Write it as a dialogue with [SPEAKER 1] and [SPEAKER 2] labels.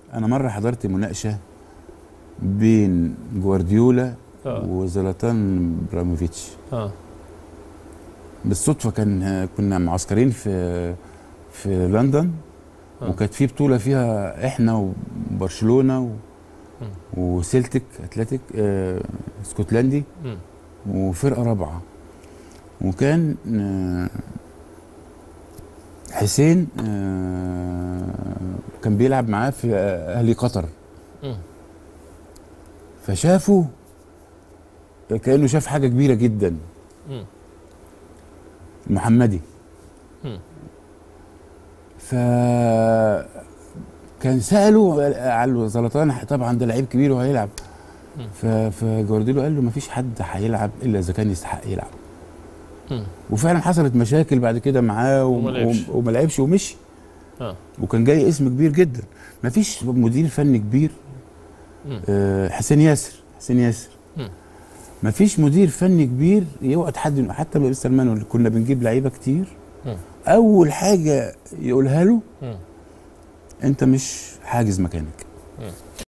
[SPEAKER 1] انا مره حضرت مناقشه بين جوارديولا
[SPEAKER 2] اه
[SPEAKER 1] وزلاتان ابراهيموفيتش
[SPEAKER 2] اه
[SPEAKER 1] بالصدفه كان كنا معسكرين في في لندن
[SPEAKER 2] آه.
[SPEAKER 1] وكانت في بطوله فيها احنا وبرشلونه و وسيلتيك اتلتيك آه اسكتلندي
[SPEAKER 2] مم.
[SPEAKER 1] وفرقه رابعه وكان آه حسين آه كان بيلعب معاه في آه، اهلي قطر
[SPEAKER 2] مم.
[SPEAKER 1] فشافه كانه شاف حاجه كبيره جدا
[SPEAKER 2] مم.
[SPEAKER 1] محمدي
[SPEAKER 2] مم.
[SPEAKER 1] ف كان ساله على زلطان طبعا ده لعيب كبير وهيلعب
[SPEAKER 2] مم.
[SPEAKER 1] ف- فجوارديولا قال له ما فيش حد هيلعب الا اذا كان يستحق يلعب
[SPEAKER 2] مم.
[SPEAKER 1] وفعلا حصلت مشاكل بعد كده معاه
[SPEAKER 2] وما لعبش.
[SPEAKER 1] وما لعبش ومشي
[SPEAKER 2] اه
[SPEAKER 1] وكان جاي اسم كبير جدا ما فيش مدير فني كبير
[SPEAKER 2] مم.
[SPEAKER 1] آه، حسين ياسر حسين ياسر
[SPEAKER 2] مم.
[SPEAKER 1] ما فيش مدير فني كبير يقعد حد حتى بقى سلمان اللي كنا بنجيب لعيبه كتير
[SPEAKER 2] مم.
[SPEAKER 1] اول حاجه يقولها له
[SPEAKER 2] مم.
[SPEAKER 1] انت مش حاجز مكانك
[SPEAKER 2] مم.